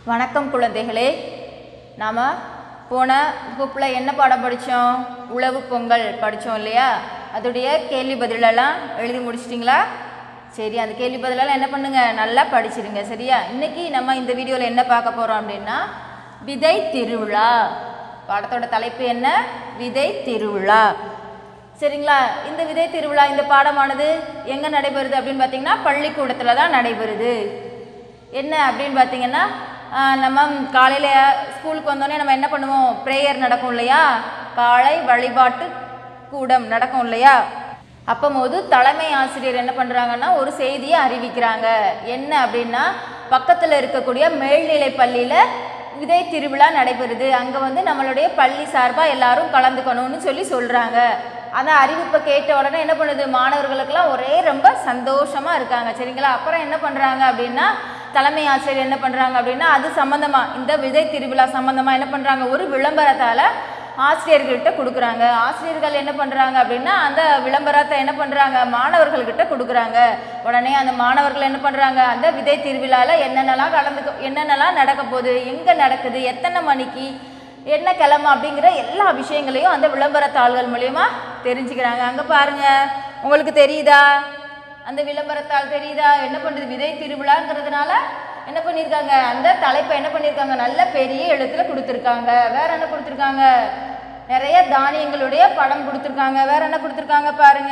வணக்கம் குழந்தைகளே நாம் போன வகுப்பில் என்ன பாடம் படித்தோம் உழவு பொங்கல் படித்தோம் இல்லையா அதோடைய கேள்வி பதிலெல்லாம் எழுதி முடிச்சிட்டிங்களா சரி அந்த கேள்வி பதிலெல்லாம் என்ன பண்ணுங்க நல்லா படிச்சிடுங்க சரியா இன்னைக்கு நம்ம இந்த வீடியோவில் என்ன பார்க்க போகிறோம் அப்படின்னா விதை திருவிழா பாடத்தோட தலைப்பு என்ன விதை திருவிழா சரிங்களா இந்த விதை திருவிழா இந்த பாடமானது எங்கே நடைபெறுது அப்படின்னு பார்த்தீங்கன்னா பள்ளிக்கூடத்தில் தான் நடைபெறுது என்ன அப்படின்னு பார்த்தீங்கன்னா ஆஹ், நம்ம காலையில் ஸ்கூலுக்கு வந்தோடனே நம்ம என்ன பண்ணுவோம் ப்ரேயர் நடக்கும் இல்லையா காலை வழிபாட்டு கூடம் நடக்கும் இல்லையா அப்போது தலைமை ஆசிரியர் என்ன பண்ணுறாங்கன்னா ஒரு செய்தியை அறிவிக்கிறாங்க என்ன அப்படின்னா பக்கத்தில் இருக்கக்கூடிய மேல்நிலை பள்ளியில் விதை திருவிழா நடைபெறுது அங்கே வந்து நம்மளுடைய பள்ளி சார்பாக எல்லாரும் கலந்துக்கணும்னு சொல்லி சொல்கிறாங்க அந்த அறிவிப்பை கேட்ட உடனே என்ன பண்ணுது மாணவர்களுக்கெல்லாம் ஒரே ரொம்ப சந்தோஷமாக இருக்காங்க சரிங்களா அப்புறம் என்ன பண்ணுறாங்க அப்படின்னா தலைமை ஆசிரியர் என்ன பண்ணுறாங்க அப்படின்னா அது சம்மந்தமாக இந்த விதை திருவிழா சம்மந்தமாக என்ன பண்ணுறாங்க ஒரு விளம்பரத்தால் ஆசிரியர்கள்கிட்ட கொடுக்குறாங்க ஆசிரியர்கள் என்ன பண்ணுறாங்க அப்படின்னா அந்த விளம்பரத்தை என்ன பண்ணுறாங்க மாணவர்கள்கிட்ட கொடுக்குறாங்க உடனே அந்த மாணவர்கள் என்ன பண்ணுறாங்க அந்த விதை திருவிழாவில் என்னென்னலாம் கலந்து என்னென்னலாம் நடக்க போகுது எங்கே நடக்குது எத்தனை மணிக்கு என்ன கிழமை அப்படிங்கிற எல்லா விஷயங்களையும் அந்த விளம்பரத்தாள்கள் மூலயமா தெரிஞ்சுக்கிறாங்க அங்கே பாருங்க உங்களுக்கு தெரியுதா அந்த விளம்பரத்தாள் தெரியுதா என்ன பண்ணுது விதை திருவிழாங்கிறதுனால என்ன பண்ணியிருக்காங்க அந்த தலைப்பை என்ன பண்ணியிருக்காங்க நல்ல பெரிய எழுத்துல கொடுத்துருக்காங்க வேற என்ன கொடுத்துருக்காங்க நிறைய தானியங்களுடைய படம் கொடுத்துருக்காங்க வேற என்ன கொடுத்துருக்காங்க பாருங்க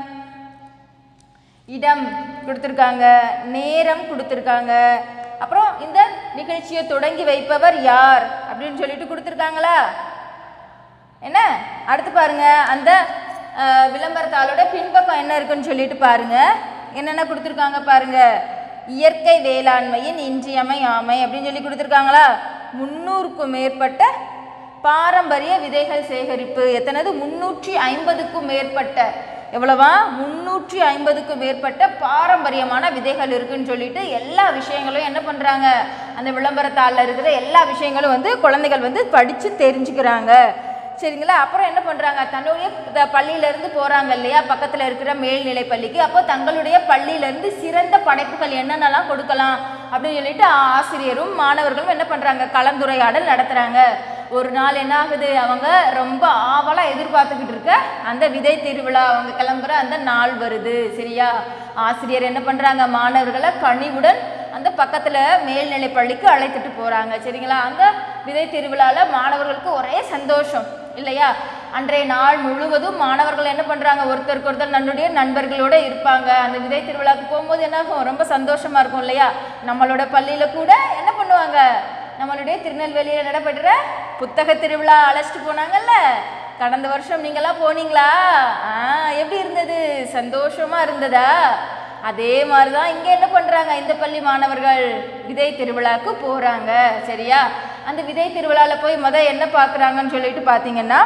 இடம் கொடுத்துருக்காங்க நேரம் கொடுத்துருக்காங்க அப்புறம் இந்த நிகழ்ச்சியை தொடங்கி வைப்பவர் யார் அப்படின்னு சொல்லிட்டு கொடுத்துருக்காங்களா என்ன அடுத்து பாருங்க அந்த அஹ், விளம்பரத்தாளோட பின்பக்கம் என்ன இருக்குன்னு சொல்லிட்டு பாருங்க என்னென்ன கொடுத்துருக்காங்க பாருங்க இயற்கை வேளாண்மையின் இன்றியமையாமை அப்படின்னு சொல்லி கொடுத்துருக்காங்களா முந்நூறுக்கும் மேற்பட்ட பாரம்பரிய விதைகள் சேகரிப்பு எத்தனது முன்னூற்றி ஐம்பதுக்கும் மேற்பட்ட எவ்வளவா முன்னூற்றி ஐம்பதுக்கும் மேற்பட்ட பாரம்பரியமான விதைகள் இருக்குன்னு சொல்லிட்டு எல்லா விஷயங்களும் என்ன பண்ணுறாங்க அந்த விளம்பரத்தாளில் இருக்கிற எல்லா விஷயங்களும் வந்து குழந்தைகள் வந்து படித்து தெரிஞ்சுக்கிறாங்க சரிங்களா அப்புறம் என்ன பண்ணுறாங்க தன்னுடைய த- பள்ளியிலேருந்து போகிறாங்க இல்லையா பக்கத்தில் இருக்கிற மேல்நிலை பள்ளிக்கு அப்போ தங்களுடைய பள்ளியிலேருந்து சிறந்த படைப்புகள் என்னென்னலாம் கொடுக்கலாம் அப்படின்னு சொல்லிட்டு ஆ- ஆசிரியரும் மாணவர்களும் என்ன பண்ணுறாங்க கலந்துரையாடல் நடத்துகிறாங்க ஒரு நாள் என்ன ஆகுது அவங்க ரொம்ப ஆவலாக எதிர்பார்த்துக்கிட்டு இருக்க அந்த விதை திருவிழா அவங்க கிளம்புற அந்த நாள் வருது சரியா ஆசிரியர் என்ன பண்ணுறாங்க மாணவர்களை கனிவுடன் அந்த பக்கத்தில் மேல்நிலை பள்ளிக்கு அழைத்துட்டு போகிறாங்க சரிங்களா அந்த விதை திருவிழாவில் மாணவர்களுக்கு ஒரே சந்தோஷம் இல்லையா அன்றைய நாள் முழுவதும் மாணவர்கள் என்ன பண்ணுறாங்க ஒருத்தருக்கு ஒருத்தர் தன்னுடைய நண்பர்களோட இருப்பாங்க அந்த விதை திருவிழாவுக்கு போகும்போது என்ன ஆகும் ரொம்ப சந்தோஷமாக இருக்கும் இல்லையா நம்மளோட பள்ளியில் கூட என்ன பண்ணுவாங்க நம்மளுடைய திருநெல்வேலியில் நடைபெற்ற புத்தக திருவிழா அழைச்சிட்டு போனாங்கல்ல கடந்த வருஷம் நீங்களாம் போனீங்களா ஆ எப்படி இருந்தது சந்தோஷமா இருந்ததா அதே மாதிரி தான் இங்கே என்ன பண்ணுறாங்க இந்த பள்ளி மாணவர்கள் விதை திருவிழாவுக்கு போகிறாங்க சரியா அந்த விதை திருவிழாவில் போய் முத என்ன பார்க்குறாங்கன்னு சொல்லிட்டு பார்த்தீங்கன்னா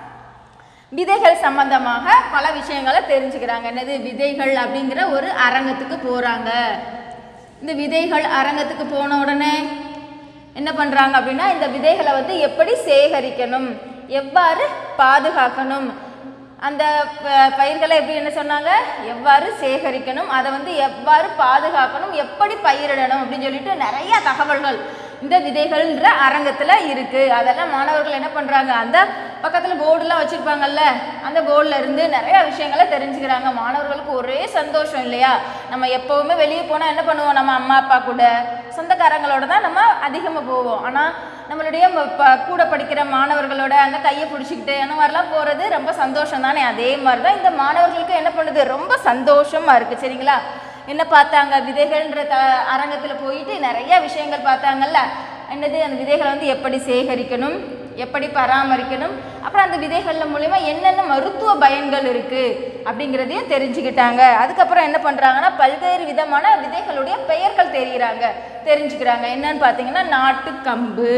விதைகள் சம்பந்தமாக பல விஷயங்களை தெரிஞ்சுக்கிறாங்க என்னது விதைகள் அப்படிங்கிற ஒரு அரங்கத்துக்கு போகிறாங்க இந்த விதைகள் அரங்கத்துக்கு போன உடனே என்ன பண்ணுறாங்க அப்படின்னா இந்த விதைகளை வந்து எப்படி சேகரிக்கணும் எவ்வாறு பாதுகாக்கணும் அந்த ப- பயிர்களை எப்படி என்ன சொன்னாங்க எவ்வாறு சேகரிக்கணும் அதை வந்து எவ்வாறு பாதுகாக்கணும் எப்படி பயிரிடணும் அப்படின்னு சொல்லிட்டு நிறைய தகவல்கள் இந்த விதைகள்ன்ற அரங்கத்தில் இருக்குது அதெல்லாம் மாணவர்கள் என்ன பண்ணுறாங்க அந்த பக்கத்தில் போர்டுலாம் வச்சுருப்பாங்கல்ல அந்த போர்டில் இருந்து நிறைய விஷயங்களை தெரிஞ்சுக்கிறாங்க மாணவர்களுக்கு ஒரே சந்தோஷம் இல்லையா நம்ம எப்போவுமே வெளியே போனால் என்ன பண்ணுவோம் நம்ம அம்மா அப்பா கூட சொந்தக்காரங்களோட தான் நம்ம அதிகமாக போவோம் ஆனால் நம்மளுடைய ம- ப- கூட படிக்கிற மாணவர்களோட அந்த கையை பிடிச்சிக்கிட்டு அந்த மாதிரிலாம் போகிறது ரொம்ப சந்தோஷம் தானே அதே மாதிரி தான் இந்த மாணவர்களுக்கு என்ன பண்ணுது ரொம்ப சந்தோஷமாக இருக்குது சரிங்களா என்ன பார்த்தாங்க விதைகள்ன்ற த அரங்கத்தில் போயிட்டு நிறைய விஷயங்கள் பார்த்தாங்கல்ல என்னது அந்த விதைகளை வந்து எப்படி சேகரிக்கணும் எப்படி பராமரிக்கணும் அப்புறம் அந்த விதைகள் மூலிமா என்னென்ன மருத்துவ பயன்கள் இருக்குது அப்படிங்கிறதையும் தெரிஞ்சுக்கிட்டாங்க அதுக்கப்புறம் என்ன பண்ணுறாங்கன்னா பல்வேறு விதமான விதைகளுடைய பெயர்கள் தெரிகிறாங்க தெரிஞ்சுக்கிறாங்க என்னன்னு பார்த்தீங்கன்னா நாட்டுக்கம்பு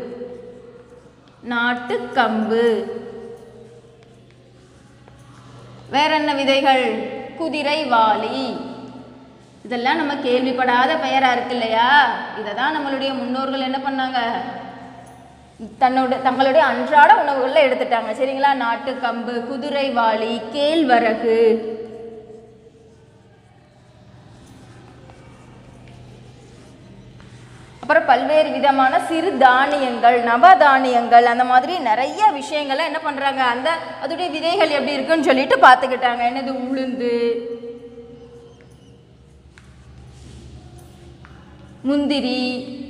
நாட்டுக்கம்பு வேற என்ன விதைகள் குதிரை வாளி இதெல்லாம் நம்ம கேள்விப்படாத பெயரா இருக்கு இல்லையா இதை தான் நம்மளுடைய முன்னோர்கள் என்ன பண்ணாங்க தன்னோட தங்களுடைய அன்றாட உணவுகளில் எடுத்துட்டாங்க சரிங்களா நாட்டு கம்பு குதிரை வாளி கேழ்வரகு அப்புறம் பல்வேறு விதமான சிறு தானியங்கள் நவதானியங்கள் அந்த மாதிரி நிறைய விஷயங்களை என்ன பண்ணுறாங்க அந்த அதோடைய விதைகள் எப்படி இருக்குன்னு சொல்லிட்டு பார்த்துக்கிட்டாங்க என்னது உளுந்து முந்திரி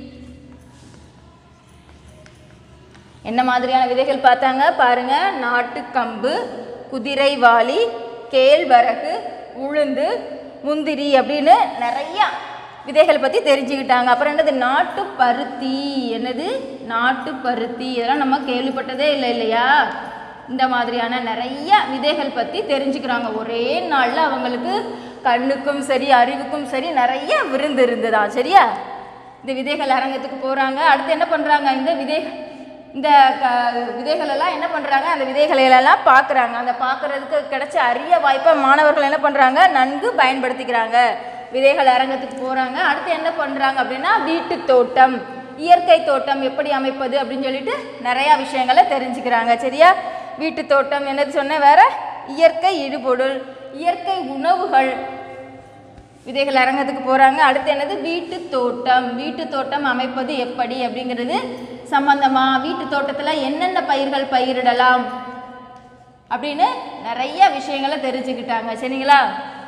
என்ன மாதிரியான விதைகள் பார்த்தாங்க பாருங்க நாட்டுக்கம்பு குதிரைவாளி கேழ்வரகு உளுந்து முந்திரி அப்படின்னு நிறைய விதைகள் பற்றி தெரிஞ்சுக்கிட்டாங்க அப்புறம் என்னது நாட்டு பருத்தி என்னது நாட்டு பருத்தி இதெல்லாம் நம்ம கேள்விப்பட்டதே இல்லை இல்லையா இந்த மாதிரியான நிறைய விதைகள் பற்றி தெரிஞ்சுக்கிறாங்க ஒரே நாளில் அவங்களுக்கு கண்ணுக்கும் சரி அறிவுக்கும் சரி நிறைய விருந்து இருந்ததா சரியா இந்த விதைகள் அரங்கத்துக்கு போகிறாங்க அடுத்து என்ன பண்ணுறாங்க இந்த விதை இந்த க விதைகள் எல்லாம் என்ன பண்ணுறாங்க அந்த விதைகளை எல்லாம் பார்க்குறாங்க அந்த பார்க்குறதுக்கு கிடைச்ச அரிய வாய்ப்பை மாணவர்கள் என்ன பண்ணுறாங்க நன்கு பயன்படுத்திக்கிறாங்க விதைகள் அரங்கத்துக்கு போகிறாங்க அடுத்து என்ன பண்ணுறாங்க அப்படின்னா வீட்டு தோட்டம் இயற்கை தோட்டம் எப்படி அமைப்பது அப்படின்னு சொல்லிட்டு நிறையா விஷயங்களை தெரிஞ்சுக்கிறாங்க சரியா வீட்டு தோட்டம் என்னது சொன்னேன் வேற இயற்கை இடுபொருள் இயற்கை உணவுகள் விதைகள் அரங்கத்துக்கு போகிறாங்க அடுத்து என்னது வீட்டு தோட்டம் வீட்டு தோட்டம் அமைப்பது எப்படி அப்படிங்கிறது சம்பந்தமா வீட்டு தோட்டத்தில் என்னென்ன பயிர்கள் பயிரிடலாம் அப்படின்னு நிறைய விஷயங்களை தெரிஞ்சுக்கிட்டாங்க சரிங்களா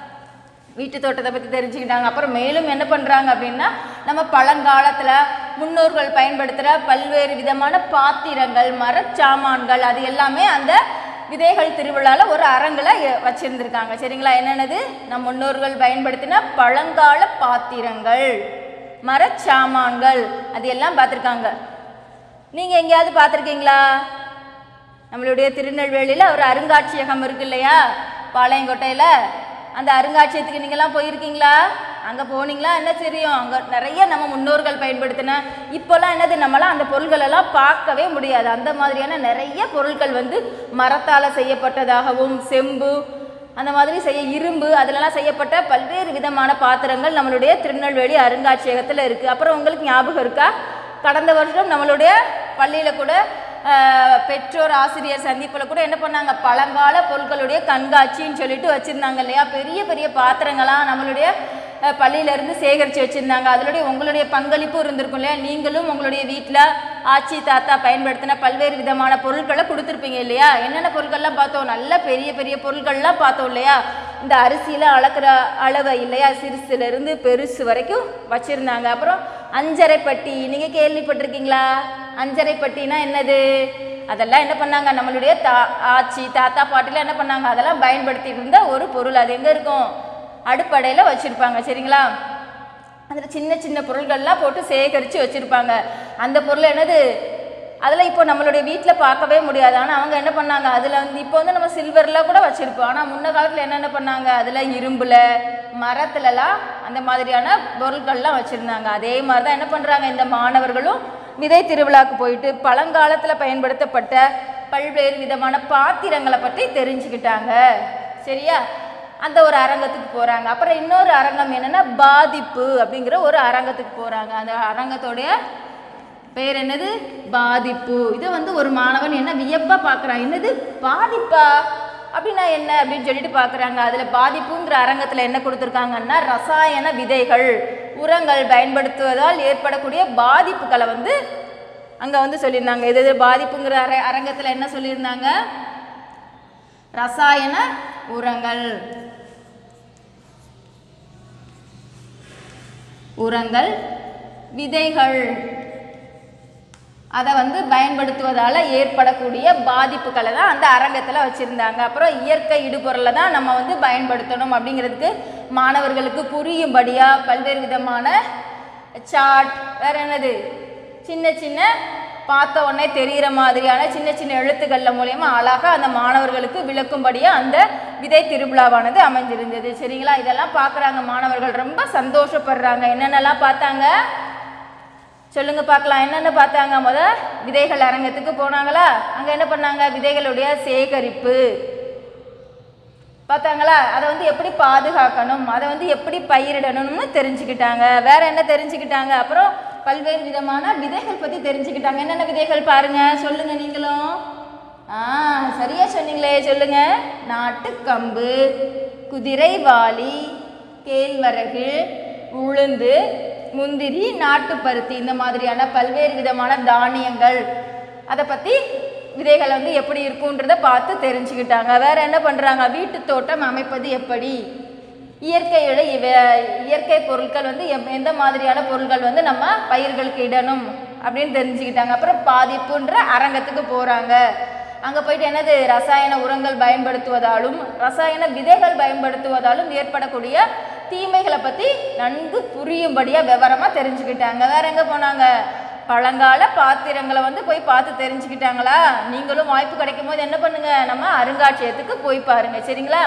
வீட்டு தோட்டத்தை பற்றி தெரிஞ்சுக்கிட்டாங்க அப்புறம் மேலும் என்ன பண்ணுறாங்க அப்படின்னா நம்ம பழங்காலத்தில் முன்னோர்கள் பயன்படுத்துகிற பல்வேறு விதமான பாத்திரங்கள் மரச்சாமான்கள் அது எல்லாமே அந்த விதைகள் திருவிழாவில் ஒரு அரங்கில் வச்சுருந்துருக்காங்க சரிங்களா என்னென்னது நம் முன்னோர்கள் பயன்படுத்தின பழங்கால பாத்திரங்கள் மரச்சாமான்கள் அது எல்லாம் பார்த்துருக்காங்க நீங்கள் எங்கேயாவது பார்த்துருக்கீங்களா நம்மளுடைய திருநெல்வேலியில் ஒரு அருங்காட்சியகம் இருக்கு இல்லையா பாளையங்கோட்டையில் அந்த அருங்காட்சியகத்துக்கு நீங்களாம் போயிருக்கீங்களா அங்கே போனீங்களா என்ன தெரியும் அங்கே நிறைய நம்ம முன்னோர்கள் பயன்படுத்தின இப்போல்லாம் என்னது நம்மளாம் அந்த பொருள்களெல்லாம் பார்க்கவே முடியாது அந்த மாதிரியான நிறைய பொருட்கள் வந்து மரத்தால் செய்யப்பட்டதாகவும் செம்பு அந்த மாதிரி செய்ய இரும்பு அதிலெல்லாம் செய்யப்பட்ட பல்வேறு விதமான பாத்திரங்கள் நம்மளுடைய திருநெல்வேலி அருங்காட்சியகத்தில் இருக்குது அப்புறம் உங்களுக்கு ஞாபகம் இருக்கா கடந்த வருஷம் நம்மளுடைய பள்ளியில் கூட ஆஹ், பெற்றோர் ஆசிரியர் சந்திப்பில் கூட என்ன பண்ணாங்க பழங்கால பொருட்களுடைய கண்காட்சின்னு சொல்லிட்டு வச்சுருந்தாங்க இல்லையா பெரிய பெரிய பாத்திரங்களாம் நம்மளுடைய அஹ், பள்ளியிலேருந்து சேகரித்து வச்சுருந்தாங்க அதனுடைய உங்களுடைய பங்களிப்பும் இருந்திருக்கும் இல்லையா நீங்களும் உங்களுடைய வீட்டில் ஆச்சி தாத்தா பயன்படுத்தின பல்வேறு விதமான பொருட்களை கொடுத்துருப்பீங்க இல்லையா என்னென்ன பொருட்கள்லாம் பார்த்தோம் நல்ல பெரிய பெரிய பொருட்கள்லாம் பார்த்தோம் இல்லையா இந்த அரிசியில் அளக்கிற அளவை இல்லையா சிறுசுலேருந்து பெருசு வரைக்கும் வச்சுருந்தாங்க அப்புறம் அஞ்சரை பட்டி நீங்கள் கேள்விப்பட்டிருக்கீங்களா அஞ்சரை பட்டினா என்னது அதெல்லாம் என்ன பண்ணாங்க நம்மளுடைய தா ஆச்சி தாத்தா பாட்டிலாம் என்ன பண்ணாங்க அதெல்லாம் பயன்படுத்திட்டு இருந்த ஒரு பொருள் அது எங்கே இருக்கும் அடுப்படையில் வச்சுருப்பாங்க சரிங்களா அதில் சின்ன சின்ன பொருள்கள்லாம் போட்டு சேகரித்து வச்சுருப்பாங்க அந்த பொருள் என்னது அதில் இப்போ நம்மளுடைய வீட்டில் பார்க்கவே முடியாது ஆனால் அவங்க என்ன பண்ணாங்க அதில் வந்து இப்போ வந்து நம்ம சில்வரில் கூட வச்சுருப்போம் ஆனால் முன்ன காலத்தில் என்னென்ன பண்ணாங்க அதில் இரும்பில் மரத்துலலாம் அந்த மாதிரியான பொருட்கள்லாம் வச்சுருந்தாங்க அதே மாதிரி தான் என்ன பண்ணுறாங்க இந்த மாணவர்களும் விதை திருவிழாக்கு போயிட்டு பழங்காலத்தில் பயன்படுத்தப்பட்ட பல்வேறு விதமான பாத்திரங்களை பற்றி தெரிஞ்சுக்கிட்டாங்க சரியா அந்த ஒரு அரங்கத்துக்கு போகிறாங்க அப்புறம் இன்னொரு அரங்கம் என்னென்னா பாதிப்பு அப்படிங்கிற ஒரு அரங்கத்துக்கு போகிறாங்க அந்த அரங்கத்தோடைய பேர் என்னது பாதிப்பு இது வந்து ஒரு மாணவன் என்ன வியப்பாக பார்க்குறான் என்னது பாதிப்பா அப்படின்னா என்ன அப்படின்னு சொல்லிட்டு பார்க்குறாங்க அதில் பாதிப்புங்கிற அரங்கத்தில் என்ன கொடுத்துருக்காங்கன்னா ரசாயன விதைகள் உரங்கள் பயன்படுத்துவதால் ஏற்படக்கூடிய பாதிப்புகளை வந்து அங்கே வந்து சொல்லியிருந்தாங்க இது இது பாதிப்புங்கிற அர அரங்கத்தில் என்ன சொல்லியிருந்தாங்க ரசாயன உரங்கள் உரங்கள் விதைகள் அதை வந்து பயன்படுத்துவதால் ஏற்படக்கூடிய பாதிப்புகளை தான் அந்த அரங்கத்தில் வச்சுருந்தாங்க அப்புறம் இயற்கை இடுபொருளை தான் நம்ம வந்து பயன்படுத்தணும் அப்படிங்கிறதுக்கு மாணவர்களுக்கு புரியும்படியாக பல்வேறு விதமான சார்ட் வேற என்னது சின்ன சின்ன பார்த்த உடனே தெரிகிற மாதிரியான சின்ன சின்ன எழுத்துக்களில் மூலயமா அழகாக அந்த மாணவர்களுக்கு விளக்கும்படியாக அந்த விதை திருவிழாவானது அமைஞ்சிருந்தது சரிங்களா இதெல்லாம் பார்க்குறாங்க மாணவர்கள் ரொம்ப சந்தோஷப்படுறாங்க என்னென்னலாம் பார்த்தாங்க சொல்லுங்க பார்க்கலாம் என்னென்ன பார்த்தாங்க முத விதைகள் அரங்கத்துக்கு போனாங்களா அங்கே என்ன பண்ணாங்க விதைகளுடைய சேகரிப்பு பார்த்தாங்களா அதை வந்து எப்படி பாதுகாக்கணும் அதை வந்து எப்படி பயிரிடணும்னு தெரிஞ்சுக்கிட்டாங்க வேற என்ன தெரிஞ்சுக்கிட்டாங்க அப்புறம் பல்வேறு விதமான விதைகள் பற்றி தெரிஞ்சுக்கிட்டாங்க என்னென்ன விதைகள் பாருங்க சொல்லுங்க நீங்களும் ஆ சரியா சொன்னீங்களே சொல்லுங்க நாட்டுக்கம்பு குதிரைவாளி கேழ்வரகு உளுந்து முந்திரி நாட்டுப்பருத்தி இந்த மாதிரியான பல்வேறு விதமான தானியங்கள் அதை பற்றி விதைகள் வந்து எப்படி இருக்குன்றத பார்த்து தெரிஞ்சுக்கிட்டாங்க வேற என்ன பண்ணுறாங்க வீட்டு தோட்டம் அமைப்பது எப்படி இயற்கையோட இவ- இயற்கை பொருட்கள் வந்து எம்- எந்த மாதிரியான பொருட்கள் வந்து நம்ம பயிர்களுக்கு இடணும் அப்படின்னு தெரிஞ்சுக்கிட்டாங்க அப்புறம் பாதிப்புன்ற அரங்கத்துக்கு போகிறாங்க அங்கே போயிட்டு என்னது ரசாயன உரங்கள் பயன்படுத்துவதாலும் ரசாயன விதைகள் பயன்படுத்துவதாலும் ஏற்படக்கூடிய தீமைகளை பற்றி நன்கு புரியும்படியாக விவரமாக தெரிஞ்சுக்கிட்டாங்க வேற எங்கே போனாங்க பழங்கால பாத்திரங்களை வந்து போய் பார்த்து தெரிஞ்சுக்கிட்டாங்களா நீங்களும் வாய்ப்பு கிடைக்கும் போது என்ன பண்ணுங்க நம்ம அருங்காட்சியகத்துக்கு போய் பாருங்க சரிங்களா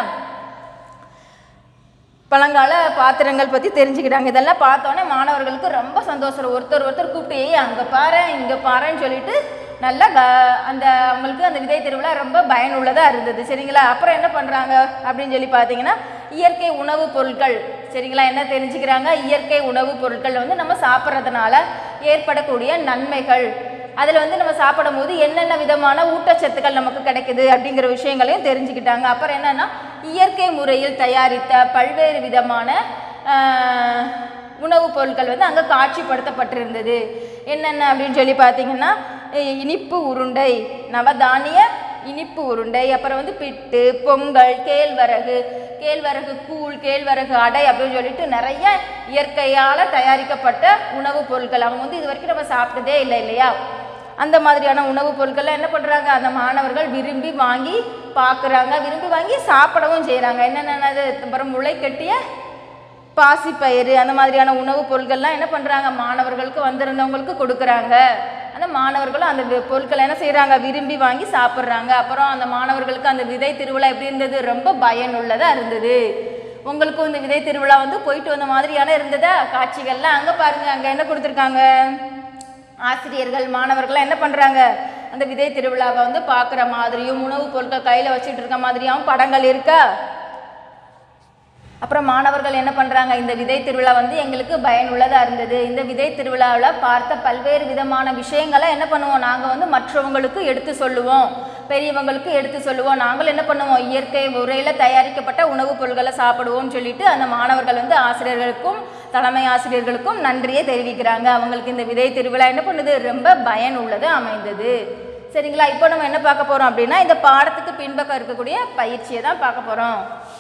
பழங்கால பாத்திரங்கள் பற்றி தெரிஞ்சுக்கிட்டாங்க இதெல்லாம் பார்த்தோன்னே மாணவர்களுக்கு ரொம்ப சந்தோஷம் ஒருத்தர் ஒருத்தர் கூப்பிட்டு ஏய் அங்கே பாரு இங்கே பாருன்னு சொல்லிட்டு நல்லா க அந்த அவங்களுக்கு அந்த விதை திருவிழா ரொம்ப பயனுள்ளதாக இருந்தது சரிங்களா அப்புறம் என்ன பண்ணுறாங்க அப்படின்னு சொல்லி பார்த்தீங்கன்னா இயற்கை உணவுப் பொருட்கள் சரிங்களா என்ன தெரிஞ்சுக்கிறாங்க இயற்கை உணவுப் பொருட்கள் வந்து நம்ம சாப்பிட்றதுனால ஏற்படக்கூடிய நன்மைகள் அதில் வந்து நம்ம சாப்பிடும் போது என்னென்ன விதமான ஊட்டச்சத்துக்கள் நமக்கு கிடைக்குது அப்படிங்கிற விஷயங்களையும் தெரிஞ்சுக்கிட்டாங்க அப்புறம் என்னன்னா இயற்கை முறையில் தயாரித்த பல்வேறு விதமான ஆஹ், உணவுப் பொருட்கள் வந்து அங்கே காட்சிப்படுத்தப்பட்டிருந்தது என்னென்ன அப்படின்னு சொல்லி பார்த்தீங்கன்னா இ- இனிப்பு உருண்டை நவதானிய இனிப்பு உருண்டை அப்புறம் வந்து பிட்டு பொங்கல் கேழ்வரகு கேழ்வரகு கூழ் கேழ்வரகு அடை அப்படின்னு சொல்லிட்டு நிறைய இயற்கையால் தயாரிக்கப்பட்ட உணவுப் பொருட்கள் அவங்க வந்து இது வரைக்கும் நம்ம சாப்பிட்டதே இல்லை இல்லையா அந்த மாதிரியான உணவுப் பொருட்கள்லாம் என்ன பண்ணுறாங்க அந்த மாணவர்கள் விரும்பி வாங்கி பார்க்குறாங்க விரும்பி வாங்கி சாப்பிடவும் செய்கிறாங்க என்னென்னது அப்புறம் முளை கட்டிய பாசிப்பயிறு அந்த மாதிரியான உணவுப் பொருட்கள்லாம் என்ன பண்ணுறாங்க மாணவர்களுக்கு வந்திருந்தவங்களுக்கு கொடுக்குறாங்க அந்த மாணவர்களும் அந்த வி- பொருட்களை என்ன செய்கிறாங்க விரும்பி வாங்கி சாப்பிட்றாங்க அப்புறம் அந்த மாணவர்களுக்கு அந்த விதை திருவிழா எப்படி இருந்தது ரொம்ப பயனுள்ளதாக இருந்தது உங்களுக்கும் இந்த விதை திருவிழா வந்து போயிட்டு வந்த மாதிரியான இருந்ததா காட்சிகள்லாம் அங்கே பாருங்க அங்கே என்ன கொடுத்துருக்காங்க ஆசிரியர்கள் மாணவர்கள்லாம் என்ன பண்ணுறாங்க அந்த விதை திருவிழாவை வந்து பார்க்குற மாதிரியும் உணவுப் பொருட்கள் கையில் வச்சுட்டு இருக்க மாதிரியாவும் படங்கள் இருக்கா அப்புறம் மாணவர்கள் என்ன பண்ணுறாங்க இந்த விதை திருவிழா வந்து எங்களுக்கு பயனுள்ளதாக இருந்தது இந்த விதை திருவிழாவில் பார்த்த பல்வேறு விதமான விஷயங்களை என்ன பண்ணுவோம் நாங்கள் வந்து மற்றவங்களுக்கு எடுத்து சொல்லுவோம் பெரியவங்களுக்கு எடுத்து சொல்லுவோம் நாங்கள் என்ன பண்ணுவோம் இயற்கை முறையில் தயாரிக்கப்பட்ட உணவுப் பொருட்களை சாப்பிடுவோம்னு சொல்லிட்டு அந்த மாணவர்கள் வந்து ஆசிரியர்களுக்கும் தலைமை ஆசிரியர்களுக்கும் நன்றியை தெரிவிக்கிறாங்க அவங்களுக்கு இந்த விதை திருவிழா என்ன பண்ணுது ரொம்ப பயனுள்ளது அமைந்தது சரிங்களா இப்போ நம்ம என்ன பார்க்க போகிறோம் அப்படின்னா இந்த பாடத்துக்கு பின்பக்கம் இருக்கக்கூடிய பயிற்சியை தான் பார்க்க போகிறோம்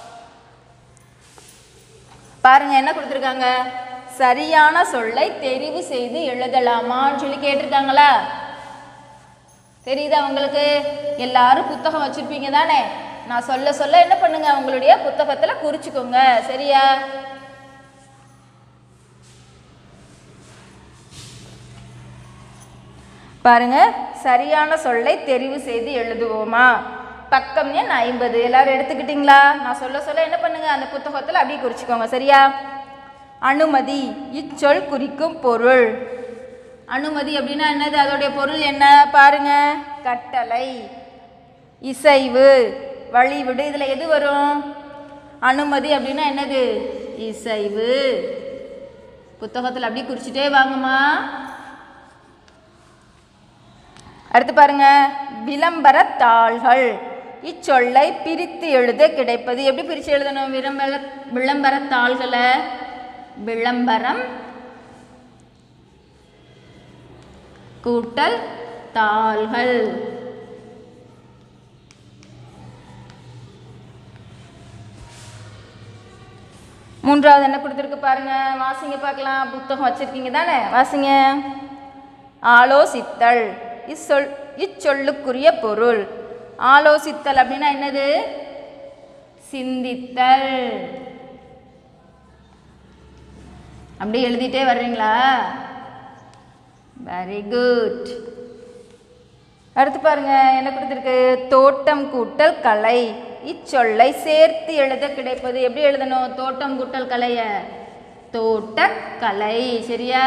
பாருங்க என்ன கொடுத்துருக்காங்க சரியான சொல்லை தெரிவு செய்து எழுதலாமான்னு சொல்லி கேட்டிருக்காங்களா தெரியுதா உங்களுக்கு எல்லாரும் புத்தகம் வச்சிருப்பீங்க தானே நான் சொல்ல சொல்ல என்ன பண்ணுங்க உங்களுடைய புத்தகத்துல குறிச்சுக்கோங்க சரியா பாருங்க சரியான சொல்லை தெரிவு செய்து எழுதுவோமா பக்கம் எண் ஐம்பது எல்லாரும் எடுத்துக்கிட்டீங்களா நான் சொல்ல சொல்ல என்ன பண்ணுங்க அந்த புத்தகத்தில் அப்படியே குறிச்சுக்கோங்க சரியா அனுமதி இச்சொல் குறிக்கும் பொருள் அனுமதி அப்படின்னா என்னது அதோடைய பொருள் என்ன பாருங்க கட்டளை இசைவு வழிவிடு இதில் எது வரும் அனுமதி அப்படின்னா என்னது இசைவு புத்தகத்தில் அப்படியே குறிச்சிட்டே வாங்கம்மா அடுத்து பாருங்க விளம்பரத் தாள்கள் இச்சொல்லை பிரித்து எழுத கிடைப்பது எப்படி பிரித்து எழுதணும் விளம்பர விளம்பரத் தாள்களை விளம்பரம் கூட்டல் தாள்கள் மூன்றாவது என்ன கொடுத்துருக்கு பாருங்க வாசிங்க பார்க்கலாம் புத்தகம் வச்சிருக்கீங்க தானே வாசிங்க ஆலோசித்தல் இச்சொல் இச்சொல்லுக்குரிய பொருள் ஆலோசித்தல் அப்படின்னா என்னது சிந்தித்தல் அப்படியே எழுதிட்டே வர்றீங்களா வெரி குட் அடுத்து பாருங்க என்ன கொடுத்துருக்கு தோட்டம் கூட்டல் கலை இச்சொல்லை சேர்த்து எழுத கிடைப்பது எப்படி எழுதணும் தோட்டம் கூட்டல் கலைய தோட்டக்கலை சரியா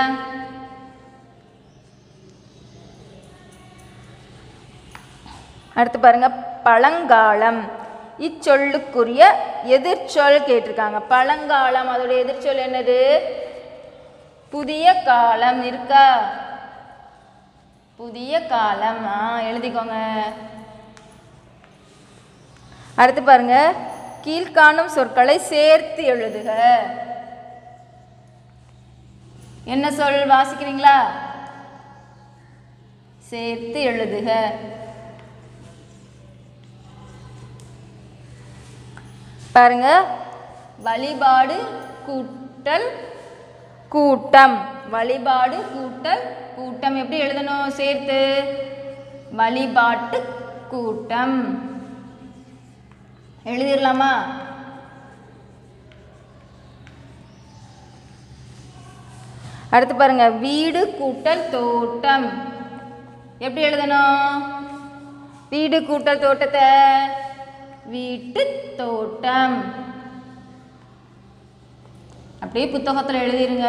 அடுத்து பாருங்க பழங்காலம் இச்சொல்லுக்குரிய எதிர்ச்சொல் கேட்டிருக்காங்க பழங்காலம் அதோடைய எதிர்ச்சொல் என்னது புதிய காலம் இருக்கா புதிய காலம் ஆ எழுதிக்கோங்க அடுத்து பாருங்க கீழ்காணும் சொற்களை சேர்த்து எழுதுக என்ன சொல் வாசிக்கிறீங்களா சேர்த்து எழுதுக பாருங்க வழிபாடு கூட்டல் கூட்டம் வழிபாடு கூட்டல் கூட்டம் எப்படி எழுதணும் சேர்த்து வழிபாட்டு கூட்டம் எழுதிடலாமா அடுத்து பாருங்க வீடு கூட்டல் தோட்டம் எப்படி எழுதணும் வீடு கூட்டல் தோட்டத்தை வீட்டு தோட்டம் அப்படியே புத்தகத்தில் எழுதிருங்க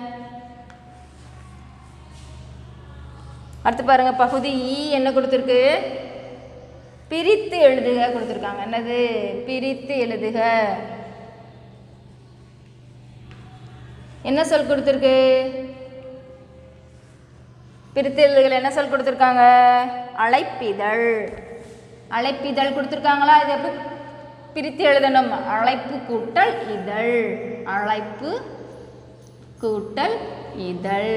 அடுத்து பாருங்க பகுதி ஈ என்ன கொடுத்துருக்கு பிரித்து எழுதுக கொடுத்துருக்காங்க என்னது பிரித்து எழுதுக என்ன சொல் கொடுத்துருக்கு பிரித்து எழுதுகள் என்ன சொல் கொடுத்துருக்காங்க அழைப்பிதழ் அழைப்பிதழ் கொடுத்துருக்காங்களா இது எப்படி பிரித்து எழுதணும் அழைப்பு கூட்டல் இதழ் அழைப்பு கூட்டல் இதழ்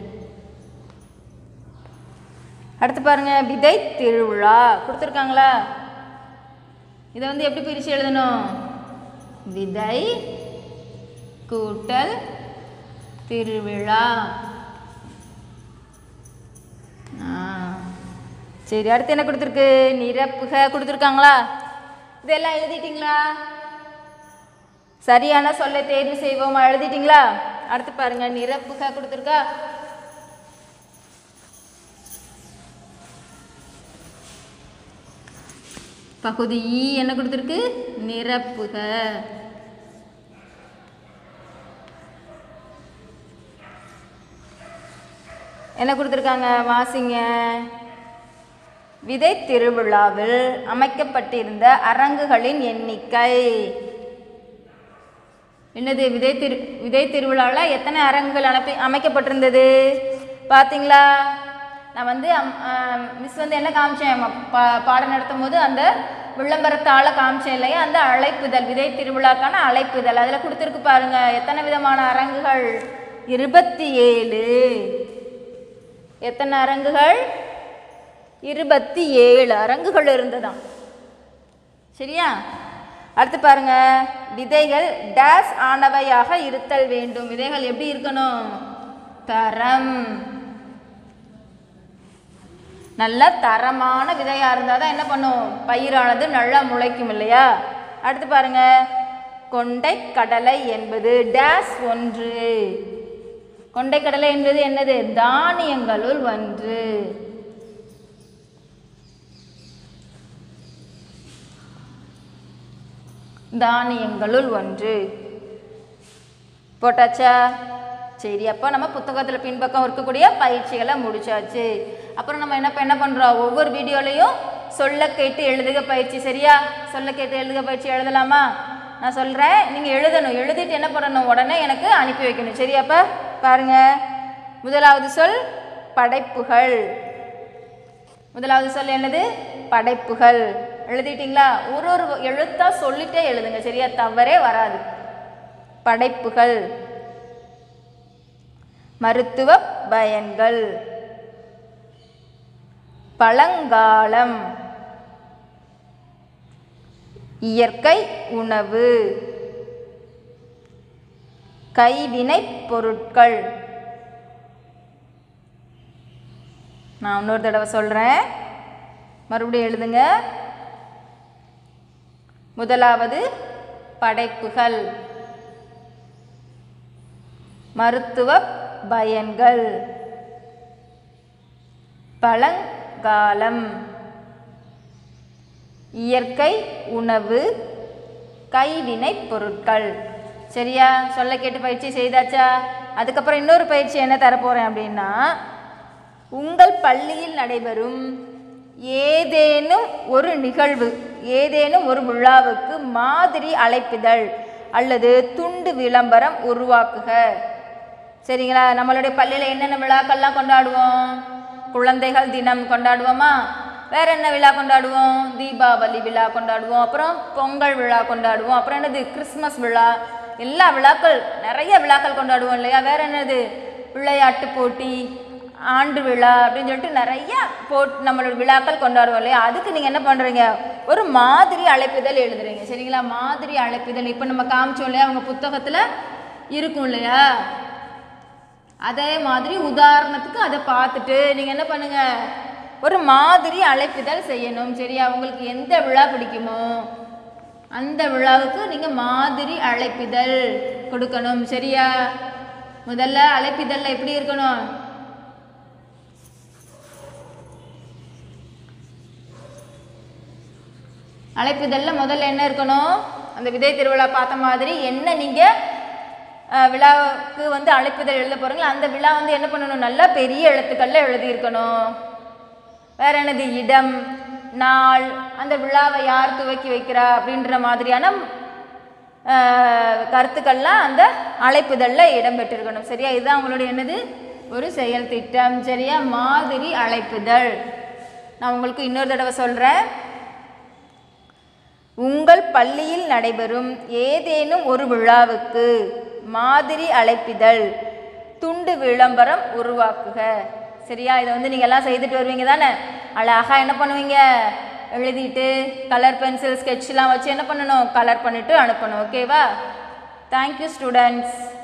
அடுத்து பாருங்க விதை திருவிழா கொடுத்துருக்காங்களா இதை வந்து எப்படி பிரித்து எழுதணும் விதை கூட்டல் திருவிழா ஆ சரி அடுத்து என்ன கொடுத்துருக்கு நிரப்புக கொடுத்துருக்காங்களா இதெல்லாம் எழுதிட்டீங்களா சரியான சொல்லை தேர்வு செய்வோமா எழுதிட்டீங்களா அடுத்து பாருங்க நிரப்புக கொடுத்துருக்கா பகுதி ஈ என்ன கொடுத்துருக்கு நிரப்புக என்ன கொடுத்துருக்காங்க வாசிங்க விதை திருவிழாவில் அமைக்கப்பட்டிருந்த அரங்குகளின் எண்ணிக்கை என்னது விதை திரு விதை திருவிழாவில் எத்தனை அரங்குகள் அனுப்பி அமைக்கப்பட்டிருந்தது பார்த்தீங்களா நான் வந்து மிஸ் வந்து என்ன காமிச்சேன் ம- பா பாடம் நடத்தும் போது அந்த விளம்பரத்தால் காமிச்சேன் இல்லையா அந்த அழைப்புதல் விதை திருவிழாக்கான அழைப்புதல் அதில் கொடுத்துருக்கு பாருங்க எத்தனை விதமான அரங்குகள் இருபத்தி ஏழு எத்தனை அரங்குகள் இருபத்தி ஏழு அரங்குகள் இருந்ததாம் சரியா அடுத்து பாருங்க விதைகள் டேஸ் ஆனவையாக இருத்தல் வேண்டும் விதைகள் எப்படி இருக்கணும் தரம் நல்ல தரமான விதையா இருந்தால் தான் என்ன பண்ணும் பயிரானது நல்லா முளைக்கும் இல்லையா அடுத்து பாருங்க கொண்டை கடலை என்பது டேஸ் ஒன்று கொண்டை கடலை என்பது என்னது தானியங்களுள் ஒன்று தானியங்களுள் ஒன்று போட்டாச்சா சரி அப்போ நம்ம புத்தகத்தில் பின்பக்கம் இருக்கக்கூடிய பயிற்சிகளை முடிச்சாச்சு அப்புறம் நம்ம என்ன என்ன பண்ணுறோம் ஒவ்வொரு வீடியோலையும் சொல்ல கேட்டு எழுதுக பயிற்சி சரியா சொல்ல கேட்டு எழுதுக பயிற்சி எழுதலாமா நான் சொல்கிறேன் நீங்கள் எழுதணும் எழுதிட்டு என்ன பண்ணணும் உடனே எனக்கு அனுப்பி வைக்கணும் சரியாப்பா பாருங்க முதலாவது சொல் படைப்புகள் முதலாவது சொல் என்னது படைப்புகள் எழுதிட்டீங்களா ஒரு ஒரு எழுத்தா சொல்லிட்டே எழுதுங்க சரியா தவறே வராது படைப்புகள் மருத்துவ பயன்கள் பழங்காலம் இயற்கை உணவு கைவினைப் பொருட்கள் நான் இன்னொரு தடவை சொல்கிறேன் மறுபடியும் எழுதுங்க முதலாவது படைப்புகள் மருத்துவ பயன்கள் பழங்காலம் இயற்கை உணவு கைவினைப் பொருட்கள் சரியா சொல்ல கேட்டு பயிற்சி செய்தாச்சா அதுக்கப்புறம் இன்னொரு பயிற்சி என்ன தரப்போகிறேன் அப்படின்னா உங்கள் பள்ளியில் நடைபெறும் ஏதேனும் ஒரு நிகழ்வு ஏதேனும் ஒரு விழாவுக்கு மாதிரி அழைப்பிதழ் அல்லது துண்டு விளம்பரம் உருவாக்குக சரிங்களா நம்மளுடைய பள்ளியில் என்னென்ன விழாக்கள்லாம் கொண்டாடுவோம் குழந்தைகள் தினம் கொண்டாடுவோமா வேற என்ன விழா கொண்டாடுவோம் தீபாவளி விழா கொண்டாடுவோம் அப்புறம் பொங்கல் விழா கொண்டாடுவோம் அப்புறம் என்னது கிறிஸ்மஸ் விழா எல்லா விழாக்கள் நிறைய விழாக்கள் கொண்டாடுவோம் இல்லையா வேற என்னது விளையாட்டு போட்டி ஆண்டு விழா அப்படின்னு சொல்லிட்டு நிறைய போட் நம்மளோட விழாக்கள் கொண்டாடுவோம் இல்லையா அதுக்கு நீங்கள் என்ன பண்ணுறீங்க ஒரு மாதிரி அழைப்பிதழ் எழுதுறீங்க சரிங்களா மாதிரி அழைப்பிதழ் இப்போ நம்ம காமிச்சோம் இல்லையா அவங்க புத்தகத்தில் இருக்கும் இல்லையா அதே மாதிரி உதாரணத்துக்கு அதை பார்த்துட்டு நீங்கள் என்ன பண்ணுங்க ஒரு மாதிரி அழைப்பிதழ் செய்யணும் சரியா உங்களுக்கு எந்த விழா பிடிக்குமோ அந்த விழாவுக்கு நீங்கள் மாதிரி அழைப்பிதழ் கொடுக்கணும் சரியா முதல்ல அழைப்பிதழில் எப்படி இருக்கணும் அழைப்பிதழில் முதல்ல என்ன இருக்கணும் அந்த விதை திருவிழா பார்த்த மாதிரி என்ன நீங்கள் விழாவுக்கு வந்து அழைப்பிதழ் எழுத போகிறீங்களோ அந்த விழா வந்து என்ன பண்ணணும் நல்லா பெரிய எழுத்துக்களில் எழுதியிருக்கணும் வேற என்னது இடம் நாள் அந்த விழாவை யார் துவக்கி வைக்கிறா அப்படின்ற மாதிரியான அஹ், கருத்துக்கள்லாம் அந்த அழைப்புதழில் இடம்பெற்றிருக்கணும் சரியா இதுதான் உங்களுடைய என்னது ஒரு செயல் திட்டம் சரியா மாதிரி அழைப்புதழ் நான் உங்களுக்கு இன்னொரு தடவை சொல்கிறேன் உங்கள் பள்ளியில் நடைபெறும் ஏதேனும் ஒரு விழாவுக்கு மாதிரி அழைப்பிதழ் துண்டு விளம்பரம் உருவாக்குக சரியா இதை வந்து நீங்கள் எல்லாம் செய்துட்டு வருவீங்க தானே அழகாக என்ன பண்ணுவீங்க எழுதிட்டு கலர் பென்சில் ஸ்கெட்ச்லாம் வச்சு என்ன பண்ணணும் கலர் பண்ணிவிட்டு அனுப்பணும் ஓகேவா தேங்க்யூ ஸ்டூடெண்ட்ஸ்